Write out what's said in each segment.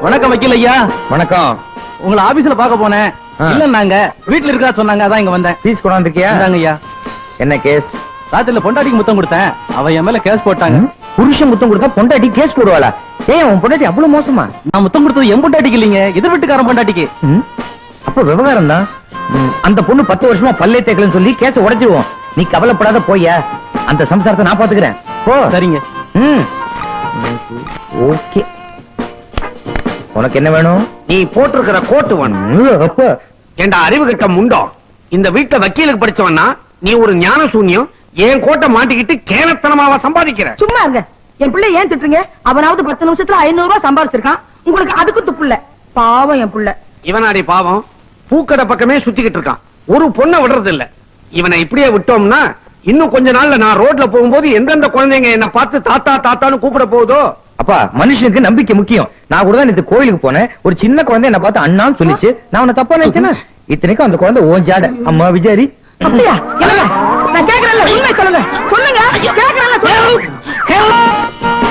வணக்கம் வக்கீல் ஐயா வணக்கம் உங்களை ஆபீஸ்ல பார்க்க போனேன் ஆ. இல்ல நாங்க வீட்டுல இருக்கா சொன்னாங்க அதான் இங்க வந்தேன் பீஸ் கொண்டாந்துருக்கியா இந்தாங்க ஐயா என்ன கேஸ் ராத்திரில பொண்டாட்டிக்கு முத்தம் கொடுத்தேன் அவ என் மேல கேஸ் போட்டாங்க புருஷன் முத்தம் கொடுத்தா பொண்டாட்டி கேஸ் போடுவாளா ஏன் உன் பொண்டாட்டி அவ்வளவு மோசமா நான் முத்தம் கொடுத்தது என் பொண்டாட்டிக்கு இல்லைங்க எதிர் வீட்டுக்காரன் பொண்டாட்டிக்கு ம்? அப்ப விவகாரம் தான் அந்த பொண்ணு பத்து வருஷமா பல்லே தேக்கலன்னு சொல்லி கேஸ உடைச்சிருவோம் நீ கவலைப்படாத போயா அந்த சம்சாரத்தை நான் பாத்துக்கிறேன் போ சரிங்க ம் ஓகே உனக்கு என்ன வேணும் நீ போட்டிருக்கிற கோட்டு வேணும் ம், அப்ப ஏண்டா அறிவு கட்ட முண்டம் இந்த வீட்டுல வக்கீலுக்கு படிச்சவன்னா நீ ஒரு ஞான சூன்யம் என் கோட்டை மாட்டிக்கிட்டு கேனத்தனமாவா சம்பாதிக்கிற சும்மா இருங்க என் பிள்ளை ஏன் திட்டுறீங்க அவனாவது பத்து நிமிஷத்துல ஐநூறு ரூபாய் சம்பாதிச்சிருக்கான் உங்களுக்கு அதுக்கு துப்பு இல்ல பாவம் என் புள்ள இவனாடி பாவம் பூக்கடை பக்கமே சுத்திக்கிட்டு இருக்கான் ஒரு பொண்ணை விடுறது இல்ல இவனை இப்படியே விட்டோம்னா இன்னும் கொஞ்ச நாள்ல நான் ரோட்ல போகும்போது எந்தெந்த குழந்தைங்க என்ன பார்த்து தாத்தா தாத்தான்னு கூப்பிட போகுதோ அப்பா மனுஷனுக்கு நம்பிக்கை முக்கியம் நான் கூட தான் நேத்து கோயிலுக்கு போனேன் ஒரு சின்ன குழந்தை என்ன பார்த்து அண்ணான்னு சொல்லிச்சு நான் உன்னை தப்பா நினைச்சேனா இத்தனைக்கும் அந்த குழந்தை ஓன் ஜாட அம்மா விஜாரி அப்படியா என்னங்க நான் கேக்குறேன்ல உண்மை சொல்லுங்க சொல்லுங்க கேக்குறேன்ல சொல்லுங்க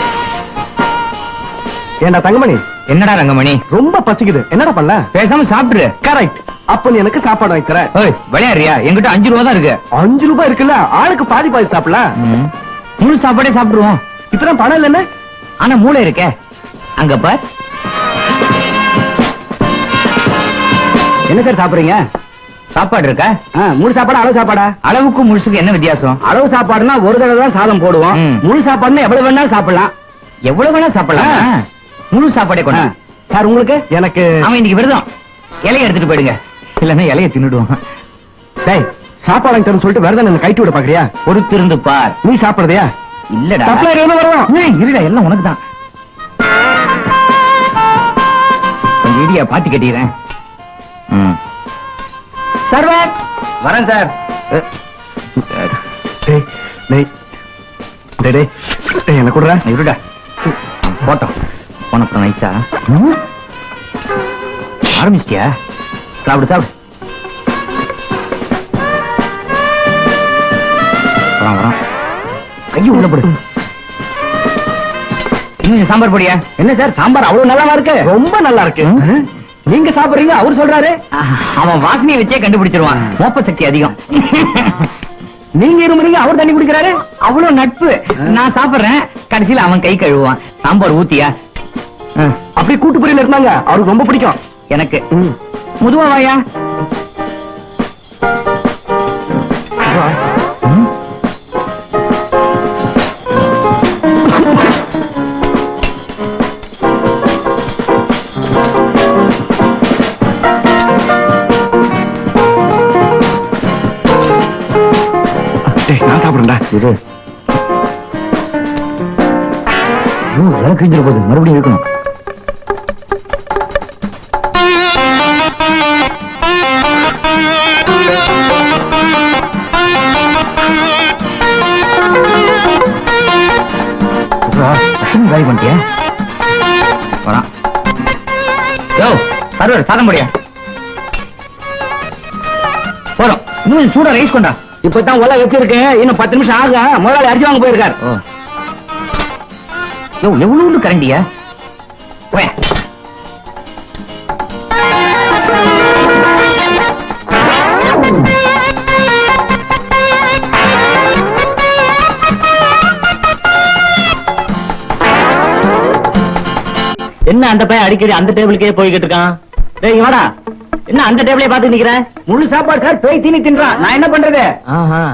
ஏண்டா தங்கமணி என்னடா ரங்கமணி ரொம்ப பசிக்குது என்னடா பண்ண பேசாம சாப்பிட்டுரு கரெக்ட் அப்ப நீ எனக்கு சாப்பாடு வைக்கிற ஓய் விளையாடுறியா என்கிட்ட அஞ்சு ரூபா தான் இருக்கு அஞ்சு ரூபாய் இருக்குல்ல ஆளுக்கு பாதி பாதி சாப்பிடலாம் ம். முழு சாப்பாடே சாப்பிடுவோம் இப்பதான் பணம் இல்லைன்னு ஆனா மூளை இருக்கே அங்க பார் என்ன சார் சாப்பிடுறீங்க சாப்பாடு இருக்கா முழு சாப்பாடு அளவு சாப்பாடா அளவுக்கும் முழுசுக்கு என்ன வித்தியாசம் அளவு சாப்பாடுனா ஒரு தடவை தான் சாதம் போடுவோம் ம். முழு சாப்பாடுனா எவ்வளவு வேணாலும் சாப்பிடலாம் எவ்வளவு வேணா சாப்பிடலாம் ஆ. முழு சாப்பாடே கொண்டா சார் உங்களுக்கு எனக்கு அவன் இன்னைக்கு விரதம் இலைய எடுத்துட்டு போயிடுங்க இல்லன்னா இலைய தின்னுடுவான் டேய் சாப்பாடு வாங்கி தரேன்னு சொல்லிட்டு வேற என்ன கைட்டு விட பாக்குறியா பொறுத்திருந்து பார் நீ சாப்பிடுறதையா இல்லடா சப்ளையர் எவ்வளவு வருவான்? ஏய், இருடா எல்லாம் உனக்கு தான் கொஞ்சம் இடியா பாத்தி கட்டிக்கிறேன் ம். சர்வர் வரேன் சார் டேய் டேய் டேய் டேய் டேய் என்ன குடுற இருடா போட்டோம் போனப்புறம் நைஸா ஆரம்பிச்சிட்டியா சாப்பிடு சாப்பிடு வரான் வரான் கையை உள்ள போடு இன்னும் சாம்பார் பொடியா என்ன சார் சாம்பார் அவ்வளவு நல்லாவா இருக்கு ரொம்ப நல்லா இருக்கு ம். நீங்க சாப்பிடுறீங்க அவர் சொல்றாரு அவன் வாசனையை வச்சே கண்டுபிடிச்சிருவான் மோப்ப சக்தி அதிகம் நீங்க இருமுறீங்க அவர் தண்ணி குடிக்கிறாரு அவ்வளவு நட்பு நான் சாப்பிடுறேன் கடைசியில அவன் கை கழுவுவான் சாம்பார் ஊத்தியா ஆ, அப்படி கூட்டு பொரியல் இருந்தாங்க அவருக்கு ரொம்ப பிடிக்கும் எனக்கு முதுவா வாயா ம். டேய் நான் சாப்பிடுறேன்டா இது ஐயோ, இலை கிழிஞ்சிட போகுது மறுபடியும் இருக்கணும் காலி பண்ணிட்டியா வரான் யோ சர்வர் சாதம் முடியா போறோம் இன்னும் சூடா ரைஸ் கொண்டா இப்பதான் உலக எப்படி இருக்கு இன்னும் பத்து நிமிஷம் ஆக முதலாளி அரிசி வாங்க போயிருக்காரு ஓ யோ எவ்வளவு கரண்டியா போய என்ன அந்த பையன் அடிக்கடி அந்த டேபிளுக்கே போய்கிட்டு இருக்கான் டேய் இங்க வாடா என்ன அந்த டேபிளே பாத்து நிக்கிற முழு சாப்பாடு சார் பேய் தீனி தின்றான் நான் என்ன பண்றது ஆஹா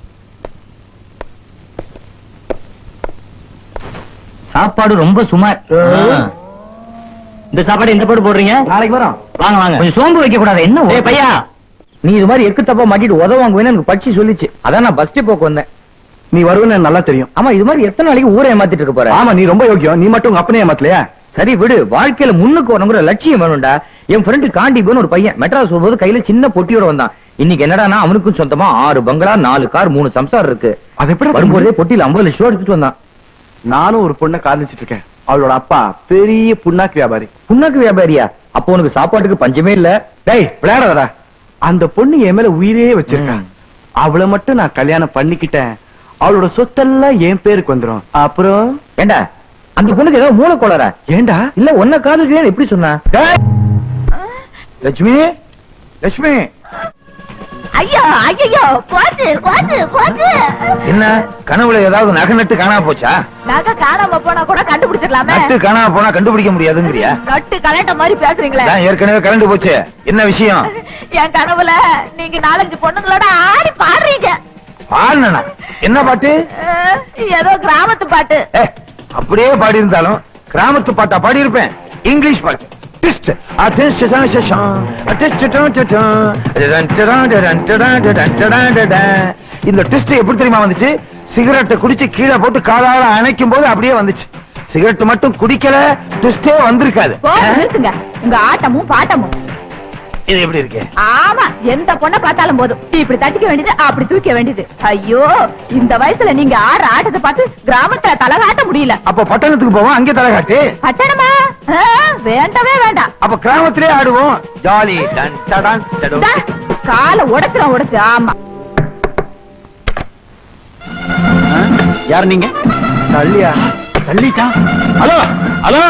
சாப்பாடு ரொம்ப சுமார் ஆ. இந்த சாப்பாடு இந்த போட்டு போடுறீங்க நாளைக்கு வரோம் வாங்க வாங்க கொஞ்சம் சோம்பு வைக்க கூடாது என்ன டேய் பையா நீ இது மாதிரி எக்கு தப்பா மாட்டிட்டு உதவ வாங்குவேன்னு எனக்கு படிச்சு சொல்லிச்சு அதான் நான் பஸ் போக்கு வந்தேன் நீ வருவேன்னு எனக்கு நல்லா தெரியும் ஆமா இது மாதிரி எத்தனை நாளைக்கு ஊரை ஏமாத்திட்டு இருக்க போற ஆமா நீ ரொம்ப யோக்கியம் நீ மட்டும் உங்க அப்பனே ஏமாத்தலையா சரி விடு வாழ்க்கையில முன்னுக்கு வரணுங்கிற லட்சியம் வேணும்டா என் ஃப்ரெண்டு காண்டிபன் ஒரு பையன் மெட்ராஸ் வரும்போது கையில சின்ன பொட்டியோட வந்தான் இன்னைக்கு என்னடானா அவனுக்கும் சொந்தமா ஆறு பங்களா நாலு கார் மூணு சம்சாரம் இருக்கு அது எப்படி வரும்போதே பொட்டியில ஐம்பது லட்சம் ரூபா எடுத்துட்டு வந்தான் நானும் ஒரு பொண்ணை காதலிச்சிட்டு இருக்கேன் அவளோட அப்பா பெரிய புண்ணாக்கு வியாபாரி புண்ணாக்கு வியாபாரியா அப்போ உனக்கு சாப்பாட்டுக்கு பஞ்சமே இல்ல டேய் விளையாடாதடா அந்த பொண்ணு என் மேல உயிரே வச்சிருக்கா ம். அவளை மட்டும் நான் கல்யாணம் பண்ணிக்கிட்டேன் அவளோட சொத்தெல்லாம் என் பேருக்கு வந்துரும் அப்புறம் ஏண்டா அந்த பொண்ணுக்கு ஏதோ மூளை கோளாரா ஏண்டா இல்ல ஒன்ன காதலிக்கிறேன் எப்படி சொன்னா டேய்! லட்சுமி லட்சுமி ஐயோ ஐயோ போச்சு போச்சு போச்சு என்ன கனவுல ஏதாவது நகை நட்டு காணாம போச்சா நகை காணாம போனா கூட கண்டுபிடிச்சிடலாமே நட்டு காணாம போனா கண்டுபிடிக்க முடியாதுங்கிறியா கட்டு கலட்ட மாதிரி பேசுறீங்களே நான் ஏற்கனவே கலந்து போச்சு என்ன விஷயம் என் கனவுல நீங்க நாலஞ்சு பொண்ணுங்களோட ஆடி பாடுறீங்க பாடுனா என்ன பாட்டு அஹ், ஏதோ கிராமத்து பாட்டு ஏ, அப்படியே பாடி இருந்தாலும் கிராமத்து பாட்டா பாடி இருப்பேன் இங்கிலீஷ் பாட்டு Twist. ஆ, twist, டா, டா, டா. ஆ, twist, டா, டா, டா. டன், டடா, டன், டடா, டன், டடா, டடா. இந்த ட்விஸ்ட் எப்படி தெரியுமா வந்துச்சு சிகரெட்டை குடிச்சு கீழே போட்டு காலால அணைக்கும் போது அப்படியே வந்துச்சு சிகரெட் மட்டும் குடிக்கல ட்விஸ்டே வந்திருக்காது போதும் நிறுத்துங்க உங்க ஆட்டமும் பாட்டமும் இது எப்படி இருக்கு ஆமா எந்த பொண்ணை பார்த்தாலும் போதும் இப்படி தட்டிக்க வேண்டியது அப்படி தூக்க வேண்டியது ஐயோ இந்த வயசுல நீங்க ஆடுற ஆட்டத்தை பார்த்து கிராமத்துல தலை காட்ட முடியல அப்ப பட்டணத்துக்கு போவோம் அங்கே தலை காட்டு பட்டணமா ஆ, வேண்டவே வேண்டாம் அப்ப கிராமத்திலே ஆடுவோம் ஜாலி டன் டடான் டடு. டா, காலை உடைச்சிரும் உடைச்சு ஆமா யார் நீங்க தள்ளியா தள்ளிட்டா ஹலோ ஹலோ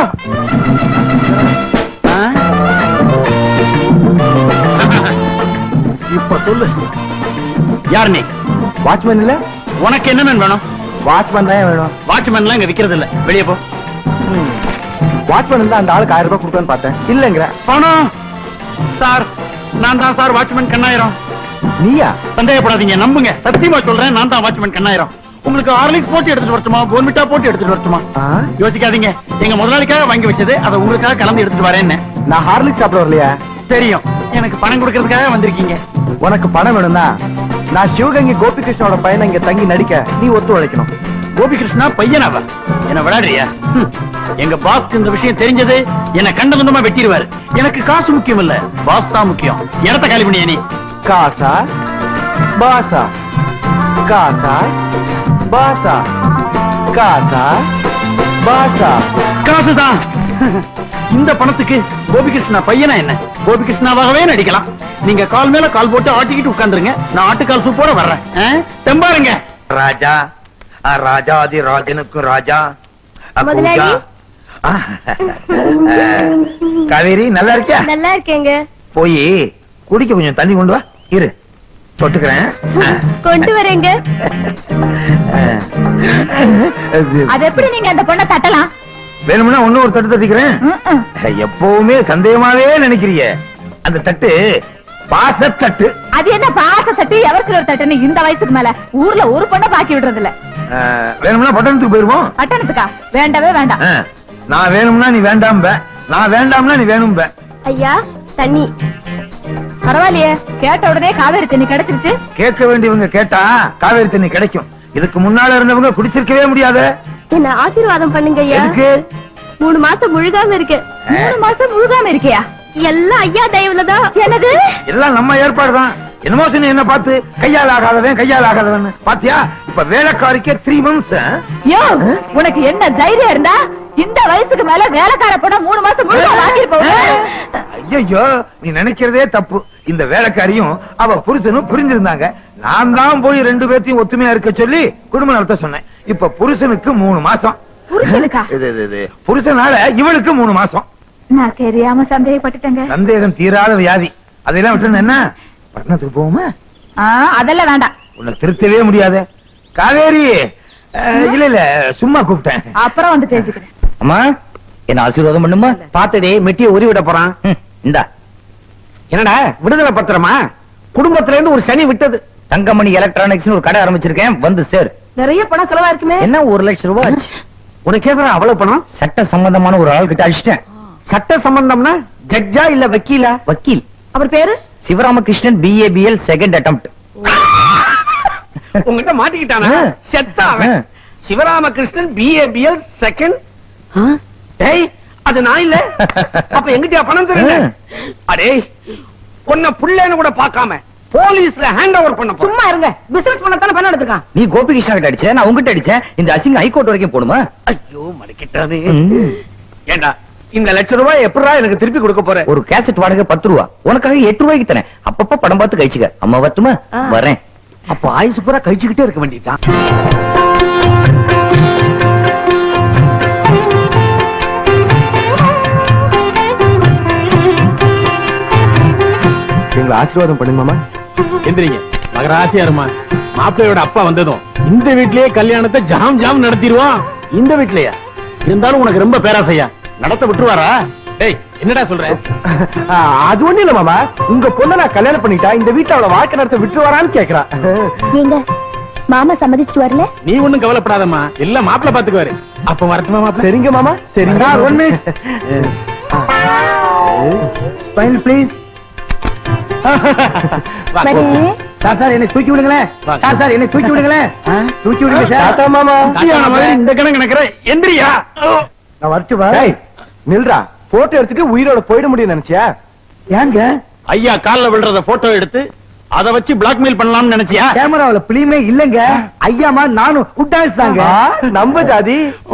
இப்ப சொல்லு யார் நீ வாட்ச்மேன் இல்ல உனக்கு என்ன மேன் வேணும் வாட்ச்மேன் தான் வேணும் வாட்ச்மேன் எல்லாம் இங்க விக்கிறது இல்ல வெளியே போ வாட்ச்மேன் இருந்தா அந்த ஆளுக்கு ஆயிரம் ரூபாய் கொடுக்கணும்னு பார்த்தேன் இல்லங்கிற பணம் சார் நான் தான் சார் வாட்ச்மேன் கண்ணாயிரம் நீயா சந்தேகப்படாதீங்க நம்புங்க சத்தியமா சொல்றேன் நான் தான் வாட்ச்மேன் கண்ணாயிரம் உங்களுக்கு ஹார்லிக்ஸ் போட்டு எடுத்துட்டு வரட்டுமா போன்விட்டா போட்டு எடுத்துட்டு வரட்டுமா ஆ? யோசிக்காதீங்க எங்க முதலாளிக்காக வாங்கி வச்சது அதை உங்களுக்காக கலந்து எடுத்துட்டு வரேன்னு நான் ஹார்லிக்ஸ் சாப்பிட வரலையா தெரியும் எனக்கு பணம் கொடுக்கறதுக்காக வந்திருக்கீங்க உனக்கு பணம் வேணும்னா நான் சிவகங்கை கோபிகிருஷ்ணனோட பையனை இங்க தங்கி நடிக்க நீ ஒத்து உழைக்கணும் கோபிகிருஷ்ணா பையனாவா என்ன விளையாடுறியா ஹம். எங்க பாஸ் இந்த விஷயம் தெரிஞ்சது என்ன கண்ட துண்டமா வெட்டிடுவாரு எனக்கு காசு முக்கியம் இல்ல பாஸ் தான் முக்கியம் இடத்த காலி பண்ணியா நீ காசா பாசா காசா பாசா காசா பாசா காசுதான் இந்த பணத்துக்கு கோபிகிருஷ்ணா பையனா என்ன கோபிகிருஷ்ணாவாகவே நடிக்கலாம் நீங்க கால் மேல கால் போட்டு ஆட்டிக்கிட்டு உட்கார்ந்துருங்க நான் ஆட்டுக்கால் சூப்போட வர்றேன் ஆ? தெம்பாருங்க ராஜா ஆ, ராஜாதி ராஜனுக்கும் ராஜா ஆ, முதலாளி. பூஜா. ஆ, ஆ, காவேரி நல்லா இருக்கியா நல்லா இருக்கேங்க போய் குடிக்க கொஞ்சம் தண்ணி கொண்டு வா இரு தொட்டுக்கிறேன் ஆ. கொண்டு வரேங்க ஆ. அது அது எப்படி நீங்க அந்த பொண்ணை தட்டலாம் வேணும்னா ஒண்ணு ஒரு தட்டு தட்டிக்கிறேன் ம்ம். எப்பவுமே சந்தேகமாவே நினைக்கிறிய அந்த தட்டு பாசத்தட்டு அது என்ன பாச தட்டு எவருக்கு ஒரு தட்டுன்னு இந்த வயசுக்கு மேல ஊர்ல ஒரு பொண்ணை பாக்கி விடுறது இல்ல ஆ, வேணும்னா பட்டணத்துக்கு போயிருவோம் பட்டணத்துக்கா வேண்டவே வேண்டாம் ஆ, நான் வேணும்னா நீ வேண்டாம் நான் வேண்டாம்னா நீ வேணும் ஐயா தண்ணி பரவாயில்லையே கேட்ட உடனே காவேரி தண்ணி கிடைச்சிருச்சு கேட்க வேண்டியவங்க கேட்டா காவேரி தண்ணி கிடைக்கும் இதுக்கு முன்னால இருந்தவங்க குடிச்சிருக்கவே முடியாது என்ன ஆசீர்வாதம் பண்ணுங்க எதுக்கு மூணு மாசம் முழுகாம இருக்கு மூணு மாசம் முழுகாம இருக்கியா எல்லாம் ஐயா தயவுலதான் என்னது எல்லாம் நம்ம ஏற்பாடுதான் என்னமோ சொன்ன என்ன பார்த்து கையால் ஆகாதவன் கையால் ஆகாதவன் பாத்தியா இப்ப வேலைக்காரிக்கே த்ரீ மந்த்ஸ் யோ உனக்கு என்ன தைரியம் இருந்தா இந்த வயசுக்கு மேல வேலைக்கார போனா மூணு மாசம் முழுக்க வாங்கிருப்போம் ஐயோ நீ நினைக்கிறதே தப்பு இந்த வேலைக்காரியும் அவ புருஷனும் புரிஞ்சிருந்தாங்க நான் தான் போய் ரெண்டு பேர்த்தையும் ஒத்துமையா இருக்க சொல்லி குடும்ப நடத்த சொன்னேன் இப்ப புருஷனுக்கு மூணு மாசம் புருஷனுக்கா? இது, இது, இது. புருஷனால இவளுக்கு மூணு மாசம் நான் தெரியாம சந்தேகப்பட்டுட்டேங்க சந்தேகம் தீராத வியாதி அதெல்லாம் விட்டு என்ன பட்டணத்துக்கு போவோமா ஆ, அதெல்லாம் வேண்டாம் உன்னை திருத்தவே முடியாது காவேரி அஹ், இல்ல இல்ல சும்மா கூப்பிட்டேன் அப்புறம் வந்து பேசிக்கிறேன் அம்மா என்ன ஆசீர்வாதம் பண்ணுமா பாத்துடி மெட்டிய உரி விட போறான் இந்தா என்னடா விடுதலை பத்திரமா குடும்பத்துல இருந்து ஒரு சனி விட்டது தங்கமணி எலக்ட்ரானிக்ஸ் ஒரு கடை ஆரம்பிச்சிருக்கேன் வந்து சேர் நிறைய பணம் செலவா இருக்குமே என்ன ஒரு லட்சம் ரூபாய் ஆச்சு. உனக்கு எதிரா அவ்வளவு பணம் சட்ட சம்பந்தமான ஒரு ஆள் கிட்ட அடிச்சிட்டேன் சட்ட சம்பந்தம்னா ஜட்ஜா இல்ல வக்கீலா வக்கீல் அவர் பேரு சிவராமகிருஷ்ணன் பிஏபிஎல் செகண்ட் அட்டம்ப்ட் உங்ககிட்ட மாட்டிக்கிட்டானா ஆ. செத்தா அவன் ஆ. சிவராமகிருஷ்ணன் பிஏபிஎல் செகண்ட் டேய் அது நான் இல்ல அப்ப எங்கிட்டயா பணம் தருங்க ஆ. அடே உன்னை புள்ளேன்னு கூட பார்க்காம போலீஸ்ல ஹேண்ட் ஓவர் பண்ண போறேன். சும்மா இருங்க பிசினஸ் பண்ணத்தானே பணம் எடுத்துக்கான் நீ கோபிகிருஷ்ணா கிட்ட அடிச்ச நான் உங்ககிட்ட அடிச்சேன் இந்த அசிங்க ஹைகோர்ட் வரைக்கும் போடுமா ஐயோ மடக்கிட்டானே ஏண்டா இந்த லட்சம் ரூபாய் எப்படா எனக்கு திருப்பி கொடுக்க போற ஒரு கேசட் வாடகை பத்து ரூபா உனக்காக எட்டு ரூபாய்க்கு தரேன் அப்பப்ப படம் பார்த்து கழிச்சுக்க அம்மா வரட்டுமா ஆ. வரேன் அப்ப ஆயுசு பூரா கழிச்சுக்கிட்டே இருக்க வேண்டியதுதான் எங்களை ஆசீர்வாதம் பண்ணுங்க மாமா எந்திரிங்க மகராசியா இருமா மாப்பிள்ளையோட அப்பா வந்ததும் இந்த வீட்லயே கல்யாணத்தை ஜாம் ஜாம் நடத்திடுவோம் இந்த வீட்லயா இருந்தாலும் உனக்கு ரொம்ப பேராசையா நடத்த விட்டுருவாரா டேய் என்னடா சொல்ற ஆ, அது ஒண்ணு இல்ல மாமா உங்க பொண்ணை நான் கல்யாணம் பண்ணிட்டா இந்த வீட்டுல அவளை வாழ்க்கை நடத்த விட்டுருவாரான்னு கேக்குறா நீங்க மாமா சம்மதிச்சுட்டு வரல நீ ஒண்ணும் கவலைப்படாதம்மா எல்லாம் மாப்பிள்ளை பாத்துக்குவாரு அப்ப வரட்டுமா மாப்பிள்ளை சரிங்க மாமா சரிங்க சார், one ஸ்மைல் ப்ளீஸ் வா, வரேன். சார் சார் என்னை தூக்கி விடுங்களேன் சார் சார் என்னை தூக்கி விடுங்களேன் தூக்கி விடுங்க சார் டாடா மாமா கல்யாணம் மாதிரி இந்த கணக்கு நினைக்கிற எந்திரியா நான் வரட்டுமா டேய் நில்றா போட்டோ எடுத்துட்டு உயிரோட போயிட முடியும் நினைச்சியா ஏங்க ஐயா கால்ல விழுறத போட்டோ எடுத்து அத வச்சு பிளாக்மெயில் பண்ணலாம்னு நினைச்சியா கேமராவுல பிளியுமே இல்லங்க ஐயாமா நானும் குட்டாஸ் தாங்க நம்ம ஜாதி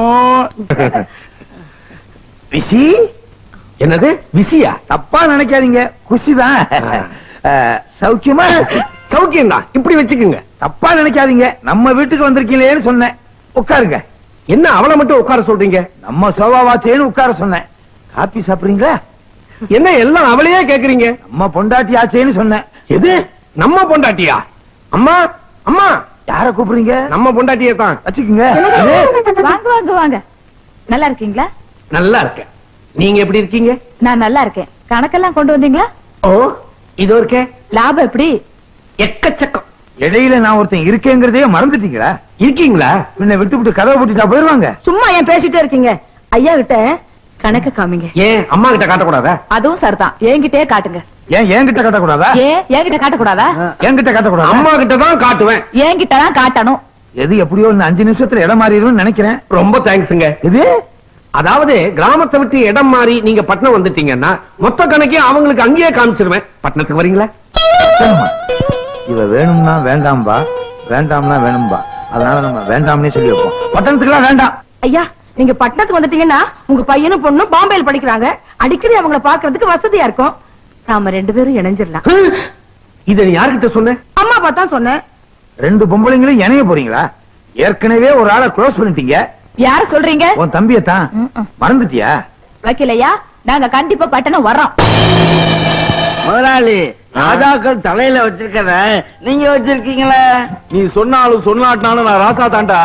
விசி என்னது விசியா தப்பா நினைக்காதீங்க குஷிதான் அஹ், சௌக்கியமா சௌக்கியம் தான் இப்படி வச்சுக்குங்க தப்பா நினைக்காதீங்க நம்ம வீட்டுக்கு வந்திருக்கீங்களேன்னு சொன்னேன் உட்காருங்க என்ன அவளை மட்டும் உட்கார சொல்றீங்க நம்ம சோபாவாச்சேன்னு உட்கார சொன்னேன் காப்பி சாப்பிடுறீங்களா என்ன எல்லாம் அவளையே கேக்குறீங்க நம்ம பொண்டாட்டி ஆச்சேன்னு சொன்னேன் எது நம்ம பொண்டாட்டியா அம்மா அம்மா யார கூப்பிடுறீங்க நம்ம பொண்டாட்டியே தான் வச்சுக்குங்க வாங்க வாங்க வாங்க நல்லா இருக்கீங்களா நல்லா இருக்கேன் நீங்க எப்படி இருக்கீங்க நான் நல்லா இருக்கேன் கணக்கெல்லாம் கொண்டு வந்தீங்களா ஓ இது இருக்கே லாபம் எப்படி எக்கச்சக்கம் இடையில நான் ஒருத்தன் இருக்கேங்கிறதே மறந்துட்டீங்களா இருக்கீங்களா முன்ன விட்டு விட்டு கதவை போட்டுட்டா போயிருவாங்க சும்மா ஏன் பேசிட்டே இருக்கீங்க ஐயா கிட்ட கணக்கு காமிங்க ஏன் அம்மா கிட்ட காட்டக்கூடாதா அதுவும் சரிதான் என்கிட்டயே காட்டுங்க ஏன் என்கிட்ட காட்டக்கூடாதா ஏன் என்கிட்ட காட்டக்கூடாதா என்கிட்ட காட்டக்கூடாதா அம்மா கிட்ட தான் காட்டுவேன் என்கிட்ட தான் காட்டணும் எது எப்படியோ இந்த அஞ்சு நிமிஷத்துல இடம் மாறிடும்னு நினைக்கிறேன் ரொம்ப தேங்க்ஸுங்க இது அதாவது கிராமத்தை விட்டு இடம் மாறி நீங்க பட்டணம் வந்துட்டீங்கன்னா மொத்த கணக்கையும் அவங்களுக்கு அங்கேயே காமிச்சிருவேன் பட்டணத்துக்கு வரீங்களா சரிம்மா. இவ வேணும்னா வேண்டாம்பா வேண்டாம்னா வேணும்பா அதனால நம்ம வேண்டாம்னே சொல்லி வைப்போம் பட்டணத்துக்குலாம் வேண்டாம் ஐயா நீங்க பட்டணத்துக்கு வந்துட்டீங்கன்னா உங்க பையனும் பொண்ணும் பாம்பேல படிக்கிறாங்க அடிக்கடி அவங்கள பாக்குறதுக்கு வசதியா இருக்கும் நாம ரெண்டு பேரும் இணைஞ்சிடலாம் இத நீ யார்கிட்ட சொன்ன அம்மா அப்பா தான் சொன்னேன் ரெண்டு பொம்பளைங்களும் இணைய போறீங்களா ஏற்கனவே ஒரு ஆளை க்ளோஸ் பண்ணிட்டீங்க யார சொல்றீங்க உன் தம்பியத்தான் ம்ம். மறந்துட்டியா வைக்கலையா நாங்க கண்டிப்பா பட்டணம் வர்றோம் முதலாளி ராஜாக்கள் தலையில வச்சிருக்கத நீங்க வச்சிருக்கீங்களா நீ சொன்னாலும் சொல்லாட்டினாலும் நான் ராசா தாண்டா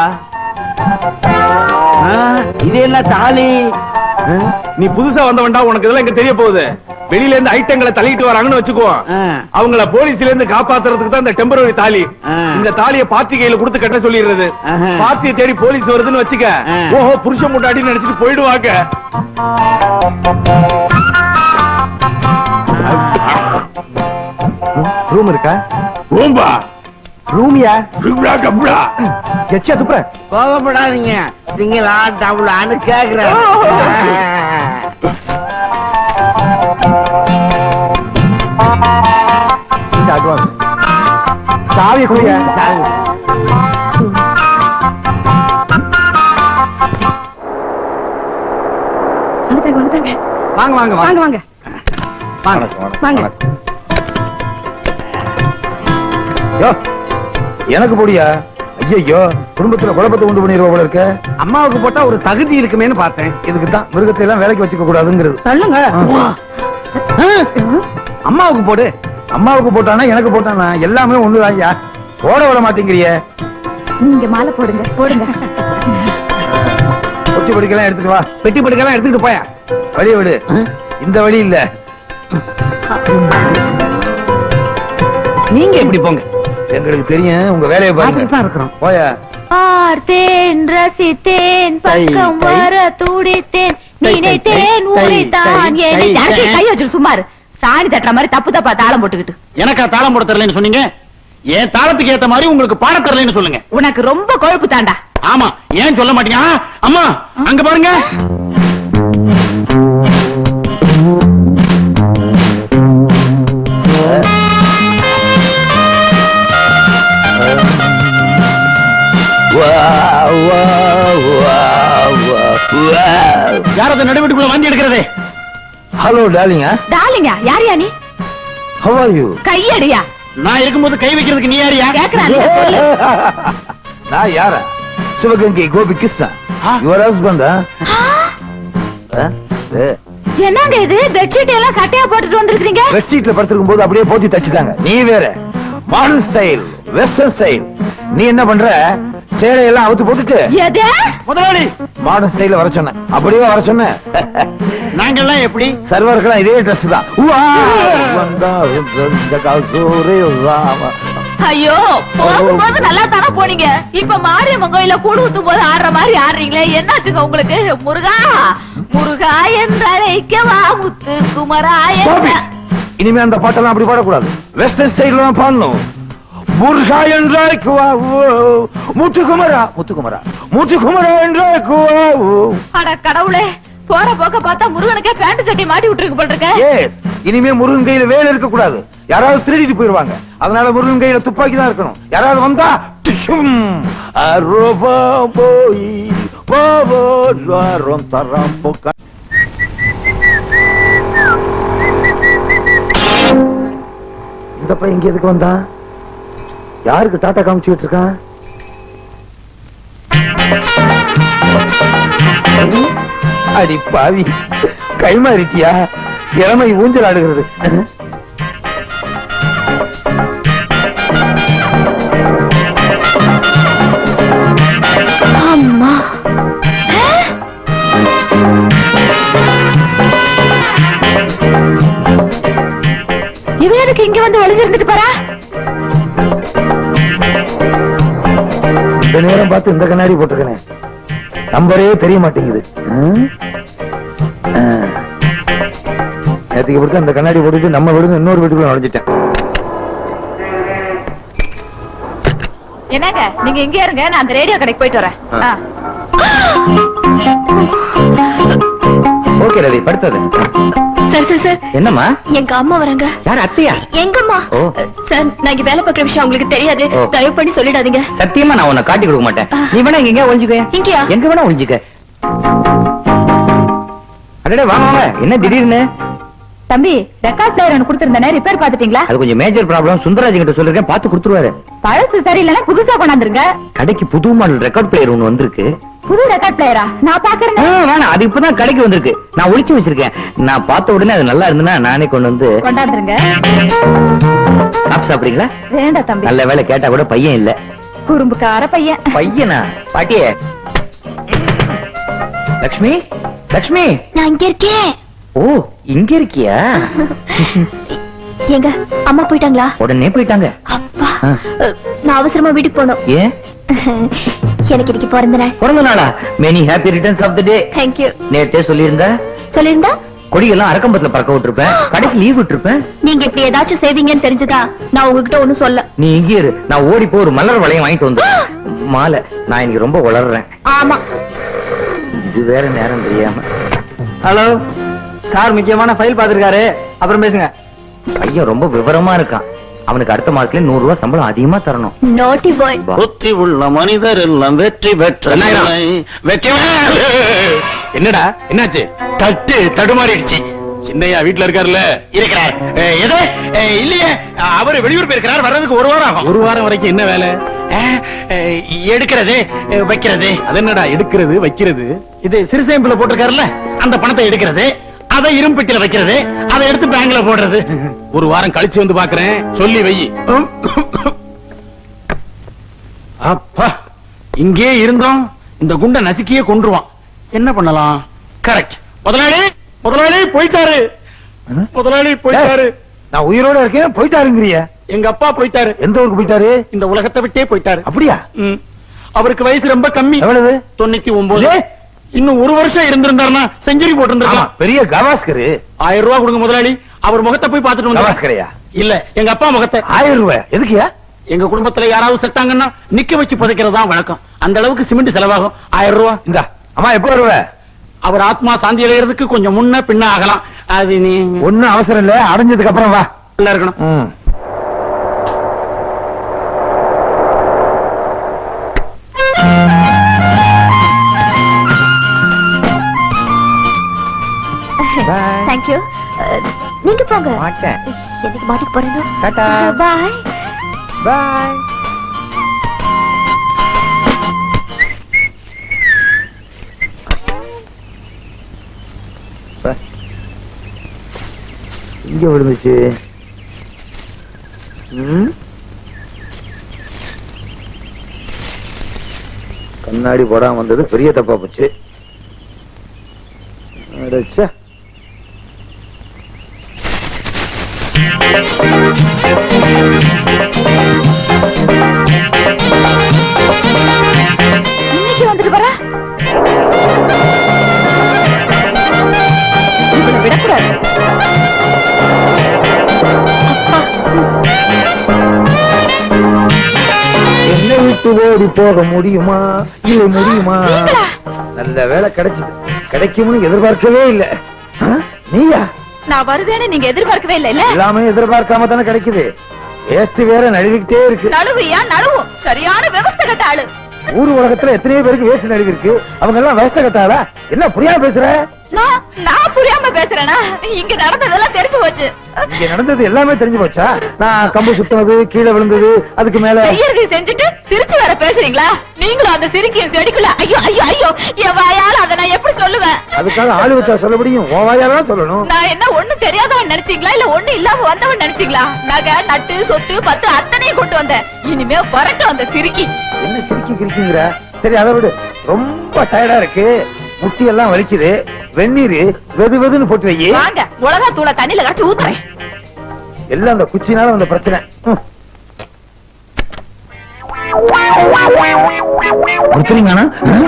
இது என்ன தாலி நீ புதுசா வந்தவன்டா உனக்கு இதெல்லாம் இங்க தெரிய போகுது வெளியில இருந்து ஐட்டங்களை தள்ளிட்டு வராங்கன்னு வச்சுக்கோ அவங்கள போலீஸ்ல இருந்து காப்பாத்துறதுக்கு தான் இந்த டெம்பரரி தாலி இந்த தாலிய பார்ட்டி கையில கொடுத்து கட்ட சொல்லிடுறது பார்ட்டியை தேடி போலீஸ் வருதுன்னு வச்சுக்க ஓஹோ புருஷன் முட்டாடின்னு நினைச்சிட்டு போயிடுவாங்க ரூம் இருக்கா ஓம்பா ரூமியா ருப்டா கப்டா எச்சா துப்புற கோபப்படாதீங்க சிங்களா டபுளான்னு கேக்குறேன் இந்த அட்வான்ஸ் சாவிய குடிய வந்துட்டாங்க வந்துட்டாங்க வாங்க வாங்க வாங்க வாங்க வாங்க யோ, எனக்கு போடியா ஐயோ குடும்பத்துல குழப்பத்தை உண்டு பண்ணிடுவா போல இருக்க அம்மாவுக்கு போட்டா ஒரு தகுதி இருக்குமேன்னு பார்த்தேன் இதுக்கு தான் மிருகத்தை எல்லாம் வேலைக்கு வச்சுக்க கூடாதுங்கிறது சொல்லுங்க அம்மாவுக்கு போடு அம்மாவுக்கு போட்டானா எனக்கு போட்டானா எல்லாமே ஒண்ணுதான் ஐயா போட விட மாட்டேங்கிறிய நீங்க மாலை போடுங்க போடுங்க ஒட்டி படிக்கலாம் எடுத்துட்டு வா பெட்டி படுக்கலாம் எடுத்துட்டு போயா வழிய விடு இந்த வழி இல்ல நீங்க எப்படி போங்க எங்களுக்கு தெரியும் உங்க வேலையை பாருங்க தான் இருக்கிறோம் போயா பார்த்தேன் ரசித்தேன் பக்கம் தை, தை. வர துடித்தேன் தை, நினைத்தேன் தை, உரித்தான் தை, என்னை தை, யாருக்கு தை. கை வச்சிரு சுமார் சாணி தட்டுற மாதிரி தப்பு தப்பா தாளம் போட்டுக்கிட்டு எனக்கா தாளம் போட தெரியலன்னு சொன்னீங்க என் தாளத்துக்கு ஏத்த மாதிரி உங்களுக்கு பாட தெரியலன்னு சொல்லுங்க உனக்கு ரொம்ப கொழுப்பு தாண்டா ஆமா ஏன் சொல்ல மாட்டீங்க ஆ, அம்மா அங்க பாருங்க யார் அந்த நடுவீட்டுக்குள்ள வாந்தி எடுக்கிறதே ஹலோ டார்லிங்க டாலிங்க யாரியா நீ ஹவ் ஆர் யூ கையடியா நான் இருக்கும்போது கை வைக்கிறதுக்கு நீ யாரியா கேக்குறான் சொல்லு நான் யார சிவகங்கை கோபி கிருஷ்ணா ஆ. யுவர் ஹஸ்பண்ட் என்னங்க இது பெட்ஷீட் எல்லாம் கட்டையா போட்டுட்டு வந்திருக்கீங்க பெட்ஷீட்ல படுத்திருக்கும் போது அப்படியே போத்தி தச்சுட்டாங்க நீ வேற மாடர்ன் ஸ்டைல் வெஸ்டர்ன் ஸ்டைல் நீ என்ன பண்ற சேலையெல்லாம் அவுத்து போட்டுட்டு எது முதலாளி மாடர்ன் ஸ்டைல வர சொன்ன அப்படியே வர சொன்ன நாங்கெல்லாம் எப்படி சர்வருக்கெல்லாம் இதே ட்ரெஸ் தான் உவா! வந்தா இந்த காசோரே வாவா. ஐயோ போகும்போது நல்லா தானே போனீங்க இப்ப மாரியம்மன் கோயில கூடு ஊத்தும் போது ஆடுற மாதிரி ஆடுறீங்களே என்னாச்சுங்க உங்களுக்கு முருகா முருகா என்றழைக்கவா முத்து குமரா Stop என்ற it. இனிமே அந்த பாட்டெல்லாம் அப்படி பாடக்கூடாது வெஸ்டர்ன் ஸ்டைல்ல தான் பாடணும் முருகா என்றாய்க்கு வா ஓ. முத்துக்குமரா முத்துக்குமரா முத்துக்குமரா என்றாய்க்கு வா ஓ. அட கடவுளே போற போக்க பார்த்தா முருகனுக்கே பேண்ட் சட்டி மாட்டி விட்டுருக்கு போல் இருக்க Yes. இனிமே முருகன் கையில வேலை இருக்க கூடாது யாராவது திருடிட்டு போயிருவாங்க அதனால முருகன் கையில துப்பாக்கி தான் இருக்கணும் யாராவது வந்தா டிஷும். அரோபா போய் பாவோ ஜாரம் தரம் பொக்க இந்த பையன் இங்க எதுக்கு வந்தா யாருக்கு டாட்டா காமிச்சுட்டு இருக்கான் அடி பாவி கை மாறிட்டியா இளமை ஊஞ்சல் ஆடுகிறது அம்மா இவன் எதுக்கு இங்க வந்து ஒளிஞ்சிருந்துட்டு போறா இந்த நேரம் பார்த்து இந்த கண்ணாடி போட்டிருக்கேன் நம்பரே தெரிய மாட்டேங்குது ம்? ஆ. நேத்துக்கு இப்படித்தான் இந்த கண்ணாடி போட்டுட்டு நம்ம வீடு இன்னொரு வீட்டுக்குள்ள நுழைஞ்சிட்டேன் என்னங்க நீங்க இங்க இருங்க நான் அந்த ரேடியோ கடைக்கு போயிட்டு வரேன் ஆ. ஓகே ரவி படுத்தது சார் சார் சார் என்னம்மா எங்க அம்மா வராங்க யார் அத்தையா எங்கம்மா ஓ. சார் நான் இங்க வேலை பார்க்குற விஷயம் உங்களுக்கு தெரியாது ஓ. தயவு பண்ணி சொல்லிடாதீங்க சத்தியமா நான் உன்னை காட்டி கொடுக்க மாட்டேன் நீ வேணா இங்க ஒழிஞ்சுக்க இங்கயா? எங்க வேணா ஒழிஞ்சுக்க அடடே வாங்க வாங்க என்ன திடீர்னு தம்பி ரெக்கார்ட் பிளேயர் ஒன்று கொடுத்திருந்தேனே ரிப்பேர் பாத்துட்டீங்களா அது கொஞ்சம் மேஜர் ப்ராப்ளம் சுந்தரராஜ் கிட்ட சொல்லிருக்கேன் பார்த்து கொடுத்துருவாரு பழசு சரியில்லைன்னா புதுசா கொண்டாந்துருங்க கடைக்கு புது மாடல் ரெக்கார்ட் பிளேயர் ஒன்னு வந்திருக்கு புது ரெக்கார்ட் பிளேயரா நான் ஆ, பாக்குறேன் வேணாம் அது இப்பதான் கடைக்கு வந்திருக்கு நான் ஒளிச்சு வச்சிருக்கேன் நான் பார்த்த உடனே அது நல்லா இருந்ததுன்னா நானே கொண்டு வந்து கொண்டாந்துருங்க சாப்பிட்டு சாப்பிடுறீங்களா வேண்டாம் தம்பி நல்ல வேலை கேட்டா கூட பையன் இல்ல குறும்புக்கார பையன் பையனா பாட்டியே லக்ஷ்மி லக்ஷ்மி நான் இங்க இருக்கேன் ஓ இங்க இருக்கியா எங்க அம்மா போயிட்டாங்களா உடனே போயிட்டாங்க அப்பா ஆ. அஹ், நான் அவசரமா வீட்டுக்கு போகணும் ஏன் எனக்கு இன்னைக்கு பிறந்த நாள் பிறந்த நாளா many happy returns of the day thank you நேத்தே சொல்லியிருந்தா சொல்லிருந்தா கொடியெல்லாம் அரக்கம்பத்துல பறக்க விட்டுருப்பேன் கடைக்கு லீவ் விட்டுருப்பேன் நீங்க இப்படி ஏதாச்சும் செய்வீங்கன்னு தெரிஞ்சுதா நான் உங்ககிட்ட ஒண்ணும் சொல்ல நீ இங்கே இரு நான் ஓடி போய் ஒரு மலர் வளையம் வாங்கிட்டு வந்து மாலை நான் இன்னைக்கு ரொம்ப வளர்றேன் ஆமா இது வேற நேரம் தெரியாம ஹலோ சார் முக்கியமான ஃபைல் பாத்துருக்காரு அப்புறம் பேசுங்க பையன் ரொம்ப விவரமா இருக்கான் அவனுக்கு அடுத்த மாசத்துல நூறு ரூபாய் சம்பளம் அதிகமா தரணும் நோட்டி பாய் புத்தி உள்ள மனிதர் எல்லாம் வெற்றி பெற்ற என்னாயிரம்? நிலை. வெற்றி என்னடா என்னாச்சு தட்டு தடுமாறிடுச்சு சின்னையா வீட்டுல இருக்காருல்ல இருக்கிறார் ஏய், எது ஏய், இல்லையே அவரு வெளியூர் போயிருக்கிறார் வர்றதுக்கு ஒரு வாரம் ஆகும் ஒரு வாரம் வரைக்கும் என்ன வேலை எடுக்கிறது அஹ், வைக்கிறது அது என்னடா எடுக்கிறது வைக்கிறது இது சிறுசேம்பிள் போட்டிருக்காருல்ல அந்த பணத்தை எடுக்கிறது அதை இரும்பெட்டில வைக்கிறது அதை எடுத்து பேங்க்ல போடுறது ஒரு வாரம் கழிச்சு வந்து பாக்குறேன் சொல்லி வை அப்பா இங்கே இருந்தோம் இந்த குண்டை நசுக்கியே கொன்றுவான் என்ன பண்ணலாம் கரெக்ட் முதலாளி முதலாளி போயிட்டாரு முதலாளி போயிட்டாரு நான் உயிரோட இருக்கேன் போயிட்டாருங்கிறிய எங்க அப்பா போயிட்டாரு எந்த ஊருக்கு போயிட்டாரு இந்த உலகத்தை விட்டே போயிட்டாரு அப்படியா ம். அவருக்கு வயசு ரொம்ப கம்மி எவ்வளவு தொண்ணூத்தி ஒன்பது ஏ? இன்னும் ஒரு வருஷம் இருந்திருந்தாருன்னா செஞ்சுரி ஆமா, போட்டிருந்திருக்கலாம் பெரிய கவாஸ்கரு ஆயிரம் ரூபாய் கொடுங்க முதலாளி அவர் முகத்தை போய் பார்த்துட்டு வந்து கவாஸ்கரையா இல்ல எங்க அப்பா முகத்தை ஆயிரம் ரூபாய் எதுக்குயா எங்க குடும்பத்துல யாராவது செத்தாங்கன்னா நிக்க வச்சு புதைக்கிறது தான் வழக்கம் அந்த அளவுக்கு சிமெண்ட் செலவாகும் ஆயிரம் ரூபாய் இந்தா அம்மா எப்ப வருவ அவர் ஆத்மா சாந்தி அடைகிறதுக்கு கொஞ்சம் முன்ன பின்ன ஆகலாம் அது நீங்க ஒண்ணும் அவசரம் இல்ல அடைஞ்சதுக்கு அப்புறம் வா நல்லா இருக்கணும் ம். Bye. தேங்க்யூ நீங்க போங்க மாட்டேன் என்னைக்கு மாட்டிக்கு போறேனோ டாடா. பாய் பாய் இங்க விழுந்துச்சு ம்? கண்ணாடி போடாம வந்தது பெரிய தப்பா போச்சு அடச்சே. இன்னைக்கு வந்துட்டு வர இவனை விடக்கூடாது என்னை விட்டு ஓடி போக முடியுமா இல்லை முடியுமா நல்ல வேலை கிடைச்சது கிடைக்கும்னு எதிர்பார்க்கவே இல்ல ஆ? நீயா நான் வருவேன்னு நீங்க எதிர்பார்க்கவே இல்ல இல்ல எல்லாமே எதிர்பார்க்காம தானே கிடைக்குது வேஸ்ட் வேற நழுவிக்கிட்டே இருக்கு நழுவியா நழுவும் சரியான விவசாய கட்ட ஆளு ஊர் உலகத்துல எத்தனையோ பேருக்கு வேஸ்ட் நழுவி இருக்கு அவங்க எல்லாம் வேஸ்ட கட்டாளா என்ன புரியாம பேசுற நான் நான் புரியாம பேசுறேனா இங்க நடந்ததெல்லாம் தெரிஞ்சு போச்சு இங்க நடந்தது எல்லாமே தெரிஞ்சு போச்சா நான் கம்பு சுத்தினது கீழே விழுந்தது அதுக்கு மேல செய்யறது செஞ்சுட்டு சிரிச்சு வேற பேசுறீங்களா நீங்களும் அந்த சிரிக்கிய செடிக்குள்ள ஐயோ ஐயோ ஐயோ என் வாயால அதை நான் எப்படி சொல்லுவேன் அதுக்காக ஆளு வச்சா சொல்ல முடியும் ஓவாயாதான் சொல்லணும் நான் என்ன ஒண்ணு தெரியாதவன் நினைச்சீங்களா இல்ல ஒண்ணு இல்லாம வந்தவன் நினைச்சீங்களா நகை நட்டு சொத்து பத்து அத்தனையும் கொண்டு வந்தேன் இனிமே வரட்டும் அந்த சிரிக்கி என்ன சிரிக்கி கிரிக்கிங்கிற சரி அதை விடு ரொம்ப டயர்டா இருக்கு முட்டி எல்லாம் வலிக்குது வெந்நீர் வெது வெதுன்னு போட்டு வை வாங்க மிளகா தூளை தண்ணியில கரைச்சு ஊத்துறேன் எல்லாம் அந்த குச்சினால வந்த பிரச்சனை ம். ஒருத்தரிங்கானா?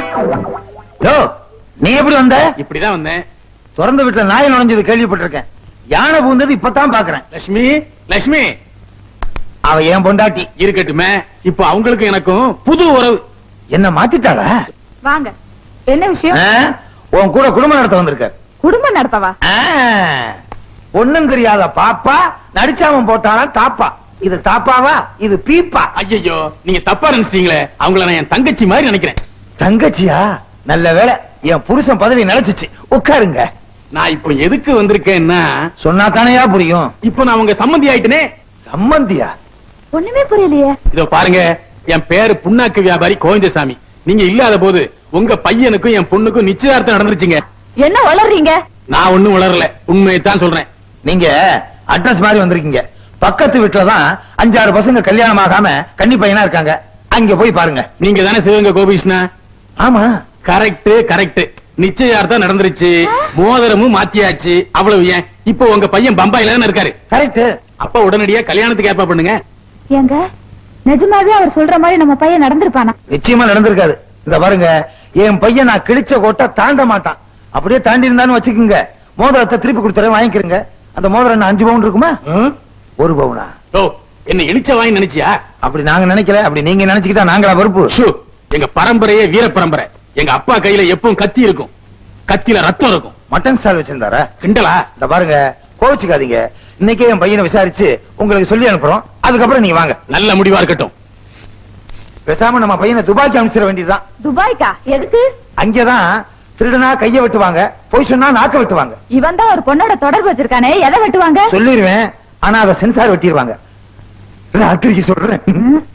யோ, நீ எப்படி வந்த இப்படிதான் வந்தேன் திறந்த வீட்டுல நாய் நுழைஞ்சது கேள்விப்பட்டிருக்கேன் யானை பூந்தது இப்பதான் பாக்குறேன் லட்சுமி லட்சுமி அவ ஏன் பொண்டாட்டி இருக்கட்டுமே இப்போ அவங்களுக்கும் எனக்கும் புது உறவு என்ன மாத்திட்டாளா வாங்க என்ன விஷயம் ஆ? உன் கூட குடும்பம் நடத்த வந்திருக்க குடும்பம் நடத்தவா ஆ, ஒண்ணும் தெரியாத பாப்பா நடிச்சாமன் போட்டானா தாப்பா இது தாப்பாவா இது பீப்பா ஐயோ நீங்க தப்பா நினைச்சீங்களே அவங்கள நான் என் தங்கச்சி மாதிரி நினைக்கிறேன் தங்கச்சியா நல்ல வேளை என் புருஷன் பதவி நிலைச்சிச்சு உட்காருங்க நான் இப்போ எதுக்கு வந்திருக்கேன்னா சொன்னா தானையா புரியும் இப்போ நான் உங்க சம்மந்தி ஆயிட்டனே சம்மந்தியா ஒண்ணுமே புரியலையே இதோ பாருங்க என் பேரு புண்ணாக்கு வியாபாரி கோவிந்தசாமி நீங்க இல்லாத போது உங்க பையனுக்கும் என் பொண்ணுக்கும் நிச்சயார்த்தம் நடந்துருச்சுங்க என்ன வளர்றீங்க நான் ஒண்ணும் உளரல உண்மையைத்தான் சொல்றேன் நீங்க அட்ரஸ் மாதிரி வந்திருக்கீங்க பக்கத்து வீட்டுல தான் அஞ்சாறு பசங்க கல்யாணம் ஆகாம கன்னி பையனா இருக்காங்க அங்க போய் பாருங்க நீங்க தானே சிவகங்கை கோபிகிருஷ்ணா ஆமா கரெக்ட் கரெக்ட் நிச்சயார்த்தம் நடந்துருச்சு மோதிரமும் மாத்தியாச்சு அவ்வளவு ஏன் இப்போ உங்க பையன் பம்பாயில தானே இருக்காரு கரெக்ட் அப்ப உடனடியா கல்யாணத்துக்கு ஏற்பா பண்ணுங்க ஏங்க நிஜமாவே அவர் சொல்ற மாதிரி நம்ம பையன் நடந்திருப்பானா நிச்சயமா நடந்திருக்காது இந்த பாருங்க என் பையன் நான் கிழிச்ச கோட்டை தாண்ட மாட்டான் அப்படியே தாண்டி இருந்தான்னு வச்சுக்கோங்க மோதிரத்தை திருப்பி கொடுத்துறேன் வாங்கிக்கிறேங்க அந்த மோதிரம் என்ன அஞ்சு பவுன் இருக்குமா ஒரு பவுனா ஓ என்ன இழிச்ச வாங்கி நினைச்சியா அப்படி நாங்க நினைக்கல அப்படி நீங்க நினைச்சுக்கிட்டா நாங்களா பொறுப்பு ஷூ, எங்க பரம்பரையே வீர பரம்பரை எங்க அப்பா கையில எப்பவும் கத்தி இருக்கும் கத்தில ரத்தம் இருக்கும் மட்டன் ஸ்டால் வச்சிருந்தாரா கிண்டலா இந்த பாருங்க கோவிச்சுக்காதீங்க இன்னைக்கே என் பையனை விசாரிச்சு உங்களுக்கு சொல்லி அனுப்புறோம் அதுக்கப்புறம் நீங்க வாங்க நல்ல முடிவா இருக்கட்டும் பேசாம நம்ம பையனை துபாய்க்கு அனுப்பிச்சிட வேண்டியதுதான் துபாய்க்கா எதுக்கு அங்கதான் திருடனா கைய வெட்டுவாங்க பொய் சொன்னா நாக்க வெட்டுவாங்க இவன் தான் ஒரு பொண்ணோட தொடர்பு வச்சிருக்கானே எதை வெட்டுவாங்க சொல்லிருவேன் ஆனா அதை சென்சார் வெட்டிடுவாங்க ராத்திரிக்கு சொல்றேன்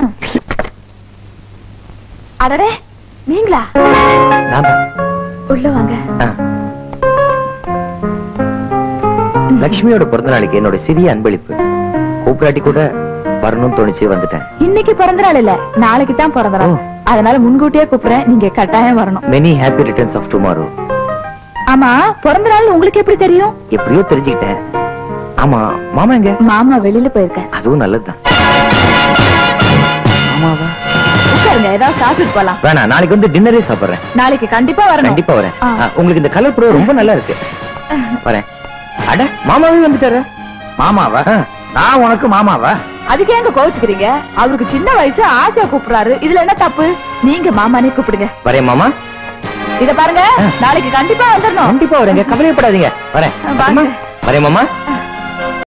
அடடே நீங்களா நான் தான். உள்ள வாங்க ஆ. லக்ஷ்மியோட பிறந்த நாளைக்கு என்னோட சிறிய அன்பளிப்பு கூப்பிடாட்டி கூட வரணும்னு தோணிச்சு வந்துட்டேன் இன்னைக்கு பிறந்த நாள் இல்ல நாளைக்கு தான் பிறந்த நாள் ஓ. அதனால முன்கூட்டியே கூப்பிடுறேன் நீங்க கட்டாயம் வரணும் many happy returns of tomorrow ஆமா பிறந்த நாள் உங்களுக்கு எப்படி தெரியும் எப்படியோ தெரிஞ்சுக்கிட்டேன் ஆமா மாமா எங்க மாமா வெளியில போயிருக்கேன் அதுவும் நல்லதுதான் மாமாவா உட்காருங்க ஏதாவது சாப்பிட்டு போலாம் வேணாம் நாளைக்கு வந்து டின்னரே சாப்பிடுறேன் நாளைக்கு கண்டிப்பா வரணும் கண்டிப்பா வரேன் ஆ. ஆ, உங்களுக்கு இந்த கலர் புடவை ரொம்ப நல்லா இருக்கு வரேன் அட மாமாவே வந்துட்டாரு மாமாவா நான் உனக்கு மாமாவா அதுக்கு ஏங்க கோவிச்சுக்கிறீங்க அவருக்கு சின்ன வயசு ஆசையா கூப்பிடுறாரு இதுல என்ன தப்பு நீங்க மாமானே கூப்பிடுங்க வரேன் மாமா இத பாருங்க நாளைக்கு கண்டிப்பா வந்துடணும் கண்டிப்பா வரேங்க கவலையப்படாதீங்க வரேன் வாங்க. வரேன் மாமா